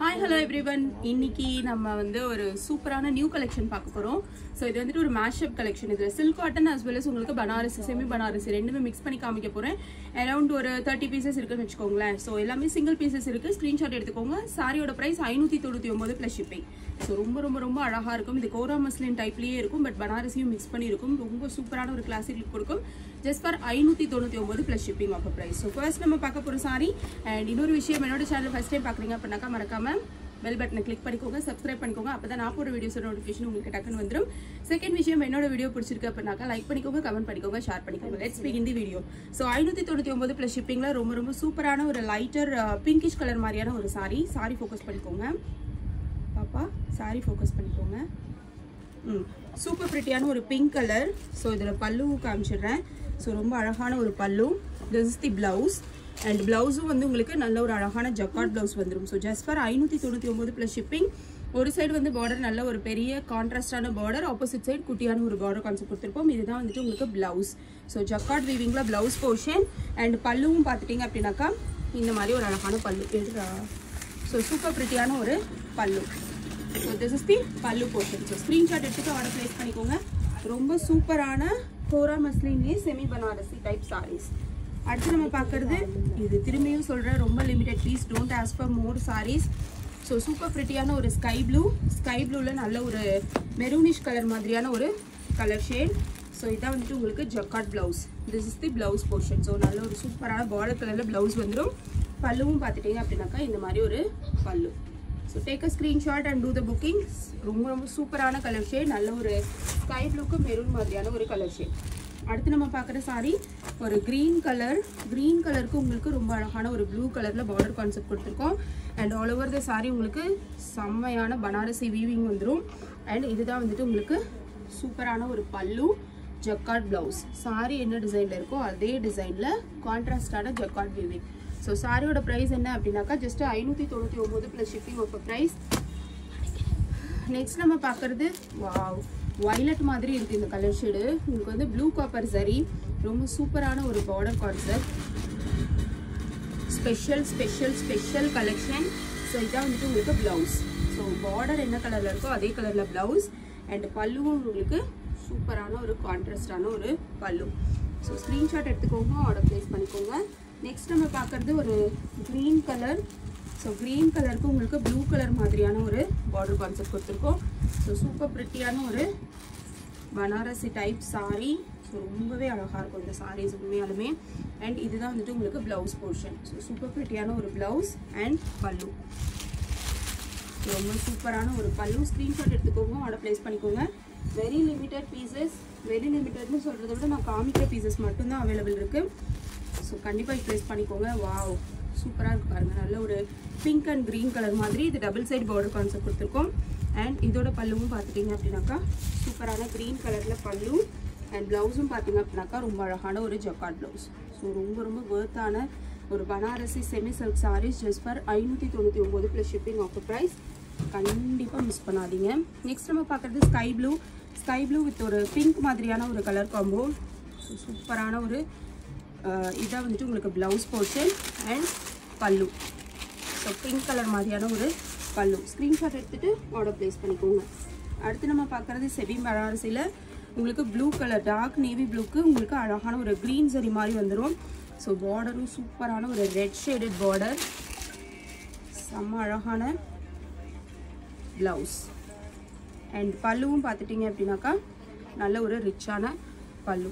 hi hello everyone இன்னைக்கு நம்ம வந்து ஒரு சூப்பரான நியூ கலெக்ஷன் பார்க்க போறோம் ஸோ இது வந்துட்டு ஒரு மேஷப் கலெக்ஷன் இதுல silk cotton as well as உங்களுக்கு பனாரசி செமி பனாரசி ரெண்டுமே மிக்ஸ் பண்ணி காமிக்க போறேன் அரௌண்ட் ஒரு தேர்ட்டி பீசஸ் இருக்குன்னு வச்சுக்கோங்களேன் ஸோ எல்லாமே சிங்கிள் பீசஸ் இருக்கு ஸ்கிரீன்ஷாட் எடுத்துக்கோங்க சாரியோட பிரைஸ் ஐநூத்தி தொண்ணூத்தி ஒன்பது பிளஸ் ஷிப்பிங் ஸோ ரொம்ப ரொம்ப ரொம்ப அழகா இருக்கும் இது கோரா மஸ்லின் டைப்லயே இருக்கும் பட் பனாரசியும் மிக்ஸ் பண்ணி இருக்கும் ரொம்ப சூப்பரான ஒரு கிளாசிக் லுக் கொடுக்கும் ஜஸ்ட் ஃபார் ஐநூற்றி தொண்ணூற்றி ஒம்பது plus shipping offer price so first நம்ம பார்க்க போகிற சாரி அண்ட் இன்னொரு விஷயம் என்னோட சேனல் ஃபஸ்ட் டைம் பார்க்குறீங்க அப்படின்னாக்கா மறக்காம பெல் பட்டனை கிளிக் பண்ணிக்கோங்க சப்ஸ்கிரைப் பண்ணிக்கோங்க அப்போ தான் நான் போகிற வீடியோஸ் நோட்டிஃபிகேஷன் உங்களுக்கு டக்குன்னு வந்துடும் செகண்ட் விஷயம் என்னோட வீடியோ பிடிச்சிருக்கு அப்படின்னாக்கா லைக் பண்ணிக்கோங்க கமெண்ட் பண்ணிக்கோங்க ஷேர் பண்ணிக்கோங்க லெட்ஸ் பிக் இந்த வீடியோ ஸோ ஐநூற்றி தொண்ணூற்றி ஒம்பது ப்ளஸ் ஷிப்பிங்கில் ரொம்ப ரொம்ப சூப்பரான ஒரு லைட்டர் பிங்கிஷ் கலர் மாதிரியான ஒரு சாரி சாரி ஃபோக்கஸ் பண்ணிக்கோங்க பாப்பா சாரி ஃபோக்கஸ் பண்ணிக்கோங்க ம் சூப்பர் ப்ரிட்டியான ஒரு பிங்க் கலர் ஸோ இதில் பல்லு காமிச்சிடுறேன் ஸோ ரொம்ப அழகான ஒரு பல்லு this is the blouse and பிளவுஸும் வந்து உங்களுக்கு நல்ல ஒரு அழகான ஜக்காட் பிளவுஸ் வந்துடும் ஸோ ஜஸ்ட் ஃபார் ஐநூற்றி தொண்ணூற்றி ஒம்பது ப்ளஸ் ஷிப்பிங் ஒரு சைடு வந்து பார்டர் நல்ல ஒரு பெரிய கான்ட்ராஸ்டான பார்டர் ஆப்போசிட் சைடு குட்டியான ஒரு பார்டர் கான்செப்ட் கொடுத்துருப்போம் இதுதான் வந்துட்டு உங்களுக்கு பிளவுஸ் ஸோ ஜக்காட் வீவிங்கில் பிளவுஸ் போர்ஷன் அண்ட் பல்லுவும் பார்த்துட்டிங்க அப்படின்னாக்கா இந்த மாதிரி ஒரு அழகான பல்லு எதுரா ஸோ சூப்பர் ப்ரிட்டியான ஒரு பல்லு ஸோ திஸ் இஸ் தி பல்லு போர்ஷன் ஸோ ஸ்க்ரீன்ஷாட் எடுத்துட்டு ஆர்டர் ப்ளேஸ் பண்ணிக்கோங்க ரொம்ப சூப்பரான கோரா மஸ்லின்லேயே செமி பனாரசி டைப் சாரீஸ் அடுத்து நம்ம பார்க்கறது இது திரும்பியும் சொல்கிறேன் ரொம்ப limited please don't ask for more saris so super ப்ரிட்டியான ஒரு ஸ்கை ப்ளூ ஸ்கை ப்ளூவில் நல்ல ஒரு மெரூனிஷ் கலர் மாதிரியான ஒரு கலர் ஷேட் ஸோ இதான் வந்துட்டு உங்களுக்கு jacquard blouse this is the blouse portion so நல்ல ஒரு சூப்பரான பார்டர் கலரில் ப்ளவுஸ் வந்துடும் பல்லுவும் பார்த்துட்டீங்க அப்படின்னாக்கா இந்த மாதிரி ஒரு பல்லு so take a screenshot and do the booking ரொம்ப ரொம்ப சூப்பரான கலர் ஷேட் நல்ல ஒரு ஸ்கை ப்ளூக்கு மெரூன் மாதிரியான ஒரு கலர் ஷேட் அடுத்து நம்ம பார்க்குற சாரி ஒரு க்ரீன் கலர் க்ரீன் கலருக்கு உங்களுக்கு ரொம்ப அழகான ஒரு ப்ளூ கலரில் பார்டர் கான்செப்ட் கொடுத்துருக்கோம் and all over the sari உங்களுக்கு செம்மையான பனாரசி வீவிங் வந்துடும் அண்ட் இதுதான் வந்துட்டு உங்களுக்கு சூப்பரான ஒரு பல்லு ஜக்காட் ப்ளவுஸ் சாரி என்ன டிசைனில் இருக்கோ அதே டிசைனில் கான்ட்ராஸ்டான ஜக்காட் வீவிங் ஸோ சாரியோட ப்ரைஸ் என்ன அப்படின்னாக்கா ஜஸ்ட் ஐநூற்றி தொண்ணூற்றி ஒம்பது plus shipping off price next நம்ம பார்க்குறது வாவ் வயலட் மாதிரி இருக்குது இந்த கலர் ஷேடு உங்களுக்கு வந்து ப்ளூ காப்பர் சரி ரொம்ப சூப்பரான ஒரு border concept special special special collection so இதான் வந்துட்டு உங்களுக்கு ப்ளவுஸ் ஸோ பார்டர் என்ன கலரில் இருக்கோ அதே கலரில் ப்ளவுஸ் அண்ட் பல்லுவும் உங்களுக்கு சூப்பரான ஒரு கான்ட்ராஸ்டான ஒரு பல்லு ஸோ ஸ்க்ரீன்ஷாட் எடுத்துக்கோங்க ஆர்டர் ப்ளேஸ் பண்ணிக்கோங்க நெக்ஸ்ட் நம்ம பார்க்குறது ஒரு க்ரீன் கலர் ஸோ க்ரீன் கலருக்கு உங்களுக்கு ப்ளூ கலர் மாதிரியான ஒரு பார்டர் கான்செப்ட் கொடுத்துருக்கோம் ஸோ சூப்பர் ப்ரிட்டியான ஒரு பனாரசி டைப் சாரி ஸோ ரொம்பவே அழகாக இருக்கும் இந்த சாரீஸ் உண்மையாலுமே அண்ட் இதுதான் வந்துட்டு உங்களுக்கு ப்ளவுஸ் போர்ஷன் ஸோ சூப்பர் ப்ரிட்டியான ஒரு ப்ளவுஸ் அண்ட் பல்லு ரொம்ப சூப்பரான ஒரு பல்லு ஸ்க்ரீன்ஷாட் எடுத்துக்கோங்க ஆர்டர் ப்ளேஸ் பண்ணிக்கோங்க வெரி லிமிட்டட் பீசஸ் வெரி லிமிட்டட்னு சொல்கிறத விட நான் காமிக்கிற பீசஸ் மட்டும்தான் அவைலபிள் இருக்குது ஸோ கண்டிப்பாக ப்ளேஸ் பண்ணிக்கோங்க வாவ் சூப்பராக இருக்கு பாருங்கள் நல்ல ஒரு பிங்க் அண்ட் க்ரீன் கலர் மாதிரி இது டபுள் சைடு பார்டர் கான்செப்ட் கொடுத்துருக்கோம் அண்ட் இதோட பல்லுவும் பார்த்துட்டிங்க அப்படின்னாக்கா சூப்பரான க்ரீன் கலரில் பல்லு அண்ட் ப்ளவுஸும் பார்த்தீங்க அப்படின்னாக்கா ரொம்ப அழகான ஒரு ஜக்காட் ப்ளவுஸ் ஸோ ரொம்ப ரொம்ப வேர்த்தான ஒரு Banarasi semi silk saris just for ஐநூற்றி தொண்ணூற்றி ஒம்பது ப்ளஸ் ஷிப்பிங் ஆஃபர் ப்ரைஸ் கண்டிப்பாக மிஸ் பண்ணாதீங்க நெக்ஸ்ட் நம்ம பார்க்குறது sky blue sky blue with ஒரு பிங்க் மாதிரியான ஒரு கலர் காம்போ ஸோ சூப்பரான ஒரு இதான் வந்துட்டு உங்களுக்கு ப்ளவுஸ் போர்ஷன் அண்ட் பல்லு ஸோ பிங்க் கலர் மாதிரியான ஒரு பல்லு ஸ்க்ரீன்ஷாட் எடுத்துகிட்டு ஆர்டர் ப்ளேஸ் பண்ணிக்கோங்க அடுத்து நம்ம பார்க்குறது செபி பனாரசியில் உங்களுக்கு ப்ளூ கலர் டார்க் நேவி ப்ளூக்கு உங்களுக்கு அழகான ஒரு க்ரீன் சரி மாதிரி வந்துடும் ஸோ பார்டரும் சூப்பரான ஒரு ரெட் ஷேடட் பார்டர் செம்ம அழகான ப்ளவுஸ் அண்ட் பல்லுவும் பார்த்துட்டிங்க அப்படின்னாக்கா நல்ல ஒரு ரிச்சான பல்லு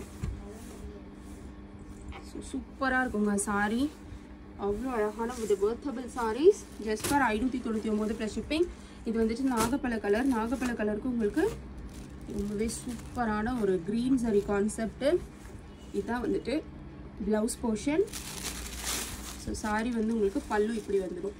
ஸோ சூப்பராக இருக்குங்க சாரீ அவ்வளோ அழகான ஒரு பர்த்தபிள் சாரீஸ் ஜஸ்ட் ஃபார் ஐநூற்றி தொண்ணூற்றி ஒம்பது ப்ளஸ் ஷிப்பிங் இது வந்துட்டு நாகப்பழ கலர் நாகப்பழ கலருக்கு உங்களுக்கு ரொம்பவே சூப்பரான ஒரு க்ரீன் சரி கான்செப்ட்டு இதுதான் வந்துட்டு ப்ளவுஸ் போர்ஷன் ஸோ சாரி வந்து உங்களுக்கு பல்லு இப்படி வந்துடும்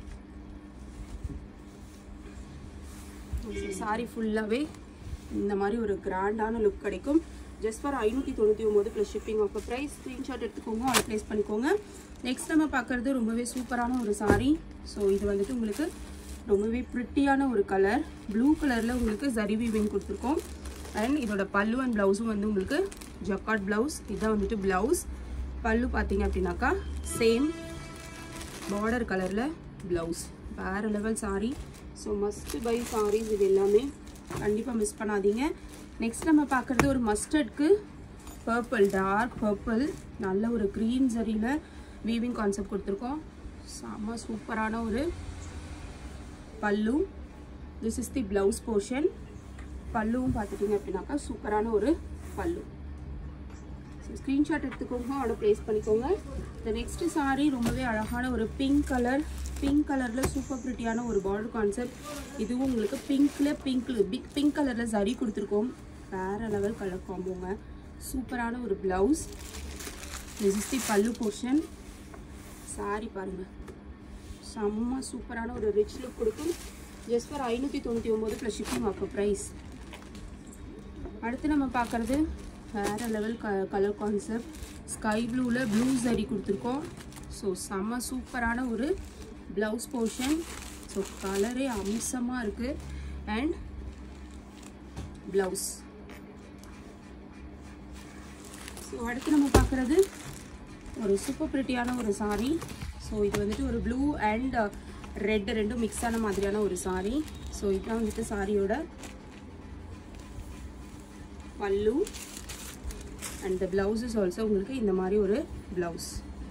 சாரி ஃபுல்லாகவே இந்த மாதிரி ஒரு கிராண்டான லுக் கிடைக்கும் ஜஸ்ட் ஃபார் ஐநூற்றி தொண்ணூற்றி ஒம்பது plus shipping offer price screenshot எடுத்துக்கோங்க ஆர்டர் ப்ளேஸ் பண்ணிக்கோங்க நெக்ஸ்ட் நம்ம பார்க்குறது ரொம்பவே சூப்பரான ஒரு சாரீ ஸோ இது வந்துட்டு உங்களுக்கு ரொம்பவே ப்ரிட்டியான ஒரு கலர் ப்ளூ கலரில் உங்களுக்கு ஜரி வீவிங் கொடுத்துருக்கோம் அண்ட் இதோட பல்லு அண்ட் ப்ளவுஸும் வந்து உங்களுக்கு ஜக்காட் ப்ளவுஸ் இதுதான் வந்துட்டு ப்ளவுஸ் பல்லு பார்த்தீங்க அப்படின்னாக்கா சேம் பார்டர் கலரில் ப்ளவுஸ் வேறு level sari so must buy saris இது எல்லாமே கண்டிப்பாக மிஸ் பண்ணாதீங்க நெக்ஸ்ட் நம்ம பார்க்குறது ஒரு மஸ்டர்ட்க்கு பர்பிள் டார்க் பர்பிள் நல்ல ஒரு க்ரீன் சரியில் வீவிங் கான்செப்ட் கொடுத்துருக்கோம் செம்ம சூப்பரான ஒரு பல்லு this is the blouse portion பல்லுவும் பார்த்துட்டிங்க அப்படின்னாக்கா சூப்பரான ஒரு பல்லு ஸோ ஸ்க்ரீன்ஷாட் எடுத்துக்கோங்க ஆர்டர் ப்ளேஸ் பண்ணிக்கோங்க இந்த நெக்ஸ்ட் சாரீ ரொம்பவே அழகான ஒரு பிங்க் கலர் பிங்க் கலரில் சூப்பர் ப்ரிட்டியான ஒரு பார்டர் கான்செப்ட் இதுவும் உங்களுக்கு பிங்க்கில் பிங்க்கில் பிக் பிங்க் கலரில் சரி கொடுத்துருக்கோம் வேறு லெவல் கலர் காம்போங்க சூப்பரான ஒரு ப்ளவுஸ் திஸ் இஸ் தி பல்லு போர்ஷன் சாரி பாருங்கள் செம்ம சூப்பரான ஒரு ரிச் லுக் கொடுக்கும் ஜஸ்ட் ஃபார் ஐநூற்றி தொண்ணூற்றி ஒம்பது ப்ளஸ் ஷிப்பிங் ஆஃபர் ப்ரைஸ் அடுத்து நம்ம பார்க்குறது வேறு லெவல் க கலர் கான்செப்ட் ஸ்கை ப்ளூவில் ப்ளூ சரி கொடுத்துருக்கோம் ஸோ செம்ம சூப்பரான ஒரு ப்ளவுஸ் போர்ஷன் ஸோ கலரே அம்சமாக இருக்குது அண்ட் ப்ளவுஸ் ஸோ அடுத்து நம்ம பார்க்குறது ஒரு சூப்பர் ப்ரிட்டியான ஒரு சாரீ ஸோ இது வந்துட்டு ஒரு ப்ளூ அண்ட் ரெட் ரெண்டும் மிக்ஸ் ஆன மாதிரியான ஒரு சாரீ ஸோ இதுதான் வந்துட்டு சாரியோட பல்லு and the blouse is also உங்களுக்கு இந்த மாதிரி ஒரு பிளவுஸ்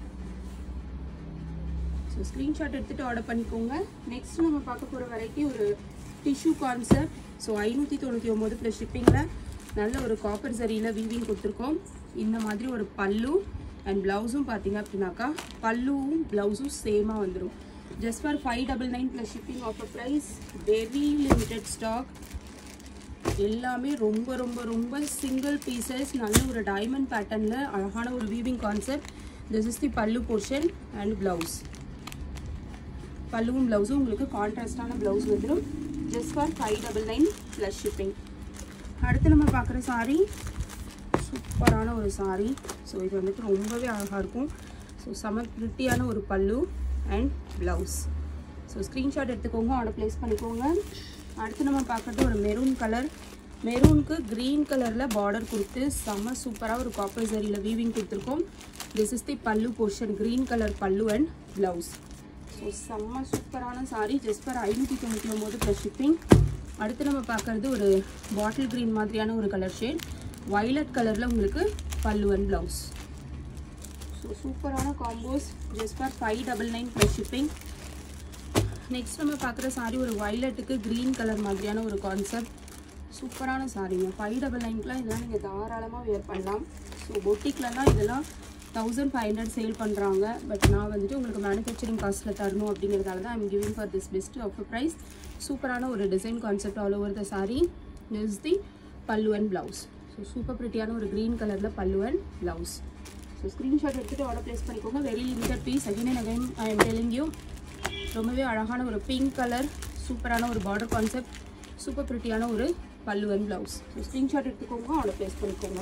ஸோ ஸ்க்ரீன்ஷாட் எடுத்துகிட்டு ஆர்டர் பண்ணிக்கோங்க நெக்ஸ்ட் நம்ம பார்க்க போகிற வெரைட்டி ஒரு டிஷ்யூ கான்செப்ட் ஸோ ஐநூற்றி தொண்ணூற்றி ஒம்பது ப்ளஸ் ஷிப்பிங்கில் நல்ல ஒரு காப்பர் சரியில் வீவிங் கொடுத்துருக்கோம் இந்த மாதிரி ஒரு பல்லு அண்ட் ப்ளவுஸும் பார்த்தீங்க அப்படின்னாக்கா பல்லுவும் ப்ளவுஸும் சேமாக வந்துடும் just for five double nine plus shipping offer price very limited stock எல்லாமே ரொம்ப ரொம்ப ரொம்ப சிங்கிள் பீசஸ் நல்ல ஒரு டைமண்ட் பேட்டர்னில் அழகான ஒரு weaving concept this is the பல்லு போர்ஷன் அண்ட் ப்ளவுஸ் பல்லுவும் ப்ளவுஸும் உங்களுக்கு கான்ட்ராஸ்டான ப்ளவுஸ் வந்துடும் just for five double nine plus shipping அடுத்து நம்ம பார்க்குற சாரீ சூப்பரான ஒரு சாரீ ஸோ இது வந்துட்டு ரொம்பவே அழகாக இருக்கும் ஸோ செம ப்ரிட்டியான ஒரு பல்லு அண்ட் ப்ளவுஸ் ஸோ ஸ்க்ரீன்ஷாட் எடுத்துக்கோங்க ஆர்டர் ப்ளேஸ் பண்ணிக்கோங்க அடுத்து நம்ம பார்க்குறது ஒரு மெரூன் கலர் மெரூனுக்கு க்ரீன் கலரில் பார்டர் கொடுத்து செம்ம சூப்பராக ஒரு காப்பர் சரியில் வீவிங் கொடுத்துருக்கோம் திஸ் இஸ் தி பல்லு போர்ஷன் க்ரீன் கலர் பல்லு அண்ட் ப்ளவுஸ் ஸோ செம்ம சூப்பரான சாரீ ஜஸ்ட் ஃபார் ஐநூற்றி தொண்ணூற்றி ஒம்பது ப்ளஸ் ஷிப்பிங் அடுத்து நம்ம பார்க்குறது ஒரு பாட்டில் க்ரீன் மாதிரியான ஒரு கலர் ஷேட் வைலட் கலரில் உங்களுக்கு பல்லு அண்ட் ப்ளவுஸ் ஸோ சூப்பரான combos just for five double nine plus shipping next நம்ம பார்க்குற சாரீ ஒரு வைலட்டுக்கு க்ரீன் கலர் மாதிரியான ஒரு கான்செப்ட் சூப்பரான சாரீங்க ஃபைவ் டபுள் நைன்க்குலாம் இதெல்லாம் நீங்கள் தாராளமாக வேர் பண்ணலாம் ஸோ பொட்டிக்லலாம் இதெல்லாம் தௌசண்ட் ஃபைவ் ஹண்ட்ரட் சேல் பண்ணுறாங்க பட் நான் வந்துட்டு உங்களுக்கு மேனுஃபேக்சரிங் காஸ்ட்டில் தரணும் அப்படிங்கிறதால தான் I'm giving for this best offer price சூப்பரான ஒரு design concept all over the sari is the பல்லு அண்ட் ப்ளவுஸ் ஸோ சூப்பர் ப்ரிட்டியான ஒரு க்ரீன் கலரில் பல்லு அண்ட் ப்ளவுஸ் ஸோ ஸ்க்ரீன்ஷாட் எடுத்துகிட்டு ஆர்டர் ப்ளேஸ் பண்ணிக்கோங்க very limited piece again and again I am telling you ரொம்பவே அழகான ஒரு பிங்க் கலர் சூப்பரான ஒரு பார்டர் கான்செப்ட் சூப்பர் ப்ரிட்டியான ஒரு பல்லு அண்ட் ப்ளவுஸ் ஸோ ஸ்க்ரீன்ஷாட் எடுத்துக்கோங்க ஆர்டர் ப்ளேஸ் பண்ணிக்கோங்க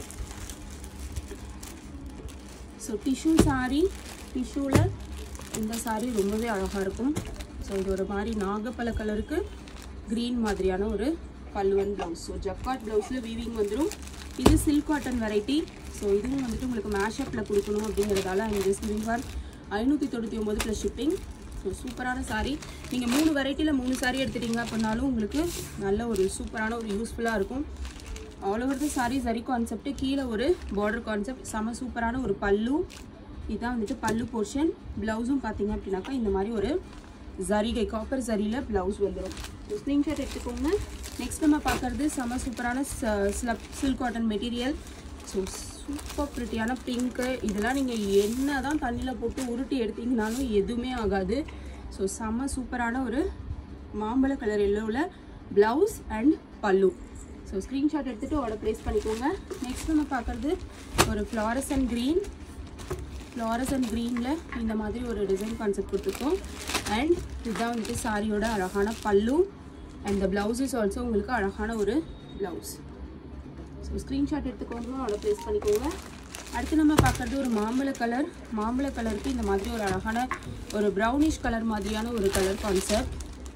ஸோ டிஷ்யூ சாரீ டிஷ்யூவில் இந்த சாரீ ரொம்பவே அழகாக இருக்கும் ஸோ இது ஒரு மாதிரி நாகப்பழ கலருக்கு க்ரீன் மாதிரியான ஒரு பல்லு அண்ட் ப்ளவுஸ் ஸோ ஜக்காட் ப்ளவுஸில் வீவிங் வந்துடும் இது சில்க் காட்டன் வெரைட்டி ஸோ இதுவும் வந்துட்டு உங்களுக்கு மேஷப்பில் கொடுக்கணும் அப்படிங்கிறதால ஐம் ஜஸ்ட் கிவிங் ஃபார் ஐநூற்றி தொண்ணூற்றி ஒம்பது ப்ளஸ் ஷிப்பிங் ஸோ சூப்பரான சாரீ நீங்கள் மூணு வெரைட்டியில் மூணு சாரீ எடுத்துட்டீங்க அப்படின்னாலும் உங்களுக்கு நல்ல ஒரு சூப்பரான ஒரு யூஸ்ஃபுல்லாக இருக்கும் ஆல் ஓவர் த சாரீ சரி கான்செப்ட் கீழே ஒரு பார்டர் கான்செப்ட் செம சூப்பரான ஒரு பல்லு இதுதான் வந்துட்டு பல்லு போர்ஷன் ப்ளவுஸும் பார்த்தீங்க அப்படின்னாக்கா இந்த மாதிரி ஒரு ஜரிகை காப்பர் ஜரியில் ப்ளவுஸ் வந்துடும் ஸ்க்ரீன்ஷாட் எடுத்துக்கோங்க நெக்ஸ்ட் நம்ம பார்க்குறது செம சூப்பரான slub silk cotton material so super ப்ரிட்டியான பிங்க்கு இதெல்லாம் நீங்கள் என்ன தான் தண்ணியில் போட்டு உருட்டி எடுத்தீங்கனாலும் எதுவுமே ஆகாது ஸோ செம்ம சூப்பரான ஒரு மாம்பழ கலர் எல்லோவில் ப்ளவுஸ் அண்ட் பல்லு ஸோ ஸ்க்ரீன்ஷாட் எடுத்துகிட்டு ஆர்டர் ப்ளேஸ் பண்ணிக்கோங்க நெக்ஸ்ட் நம்ம பார்க்குறது ஒரு ஃப்ளாரசன் க்ரீன் ஃப்ளாரசன் க்ரீனில் இந்த மாதிரி ஒரு டிசைன் கான்செப்ட் கொடுத்துருக்கோம் அண்ட் இதுதான் வந்துட்டு சாரியோட அழகான பல்லு and the blouse is also உங்களுக்கு அழகான ஒரு ப்ளவுஸ் ஸோ ஸ்க்ரீன்ஷாட் எடுத்துக்கோங்க ஆர்டர் ப்ளேஸ் பண்ணிக்கோங்க அடுத்து நம்ம பார்க்குறது ஒரு மாம்பழ கலர் மாம்பழ கலருக்கு இந்த மாதிரி ஒரு அழகான ஒரு ப்ரௌனிஷ் கலர் மாதிரியான ஒரு கலர் கான்செப்ட்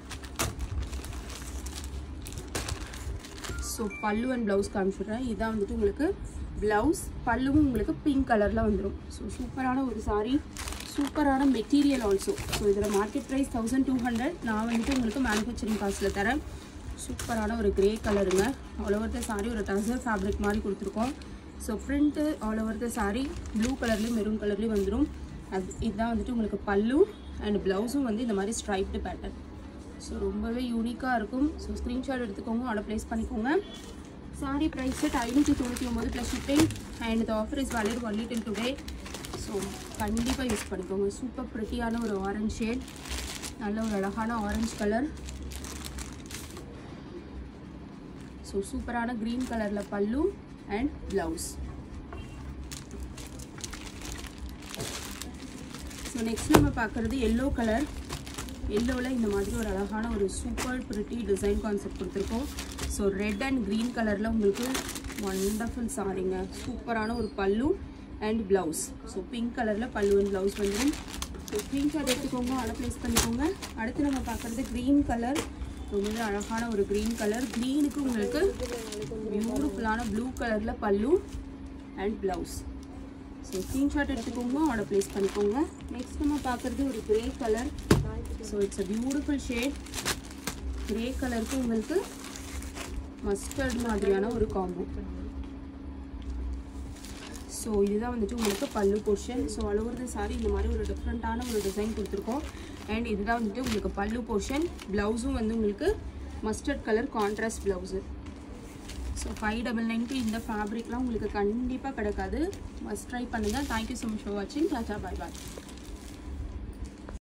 ஸோ பல்லு அண்ட் ப்ளவுஸ் காமிச்சிடுறேன் இதான் வந்துட்டு உங்களுக்கு ப்ளவுஸ் பல்லுவும் உங்களுக்கு பிங்க் கலரில் வந்துடும் ஸோ சூப்பரான ஒரு சாரீ சூப்பரான மெட்டீரியல் ஆல்சோ ஸோ இதில் market price thousand two hundred நான் வந்துட்டு உங்களுக்கு மேனுஃபேக்சரிங் காஸ்ட்டில் தரேன் சூப்பரான ஒரு கிரே கலருங்க ஆல் ஓவர் த சாரி ஒரு டசர் ஃபேப்ரிக் மாதிரி கொடுத்துருக்கோம் so print all over the sari blue கலர்லேயும் மெரூன் கலர்லேயும் வந்துடும் அது இதுதான் வந்துட்டு உங்களுக்கு பல்லு அண்ட் ப்ளவுஸும் வந்து இந்த மாதிரி ஸ்ட்ரைப்டு பேட்டர்ன் ஸோ ரொம்பவே யூனிக்காக இருக்கும் ஸோ ஸ்க்ரீன்ஷாட் எடுத்துக்கோங்க ஆர்டர் ப்ளேஸ் பண்ணிக்கோங்க சாரி ப்ரைஸ் செட் ஐநூற்றி தொண்ணூற்றி ஒம்பது ப்ளஸ் ஷிப்பிங் அண்ட் இந்த offer is valid only till today so கண்டிப்பாக யூஸ் பண்ணிக்கோங்க சூப்பர் ப்ரிட்டியான ஒரு ஆரஞ்ச் ஷேட் நல்ல ஒரு அழகான orange colour so super green கலரில் பல்லு அண்ட் ப்ளவுஸ் ஸோ நெக்ஸ்ட் நம்ம பார்க்குறது எல்லோ கலர் எல்லோவில் இந்த மாதிரி ஒரு அழகான ஒரு சூப்பர் ப்ரிட்டி டிசைன் கான்செப்ட் கொடுத்துருக்கோம் ஸோ ரெட் அண்ட் க்ரீன் கலரில் உங்களுக்கு ஒண்டர்ஃபுல் சாரிங்க சூப்பரான ஒரு பல்லு அண்ட் ப்ளவுஸ் ஸோ பிங்க் கலரில் பல்லு அண்ட் ப்ளவுஸ் வந்துடும் ஸோ ஸ்க்ரீன்ஷாட் எடுத்துக்கோங்க ஆர்டர் ப்ளேஸ் பண்ணிக்கோங்க அடுத்து நம்ம பார்க்குறது க்ரீன் கலர் ரொம்பவே அழகான ஒரு க்ரீன் கலர் க்ரீனுக்கு உங்களுக்கு பியூட்டிஃபுல்லான ப்ளூ கலரில் பல்லு அண்ட் ப்ளவுஸ் ஸோ ஸ்க்ரீன்ஷாட் எடுத்துக்கோங்க ஆர்டர் ப்ளேஸ் பண்ணிக்கோங்க நெக்ஸ்ட் நம்ம பார்க்குறது ஒரு grey colour so it's a beautiful shade grey கலருக்கு உங்களுக்கு மஸ்டர்ட் மாதிரியான ஒரு காம்போ ஸோ இதுதான் வந்துட்டு உங்களுக்கு பல்லு போர்ஷன் ஸோ அழுவுறது சாரி இந்த மாதிரி ஒரு டிஃப்ரெண்ட்டான ஒரு டிசைன் கொடுத்துருக்கோம் அண்ட் இதுதான் வந்துட்டு உங்களுக்கு பல்லு போர்ஷன் ப்ளவுஸும் வந்து உங்களுக்கு mustard colour contrast blouse so five double நைன்க்கு இந்த ஃபேப்ரிக்லாம் உங்களுக்கு கண்டிப்பாக கிடைக்காது மஸ்ட் ட்ரை பண்ணுங்கள் தேங்க்யூ ஸோ மச் ஃபார் வாட்சிங் டாட்டா பாய் பாய்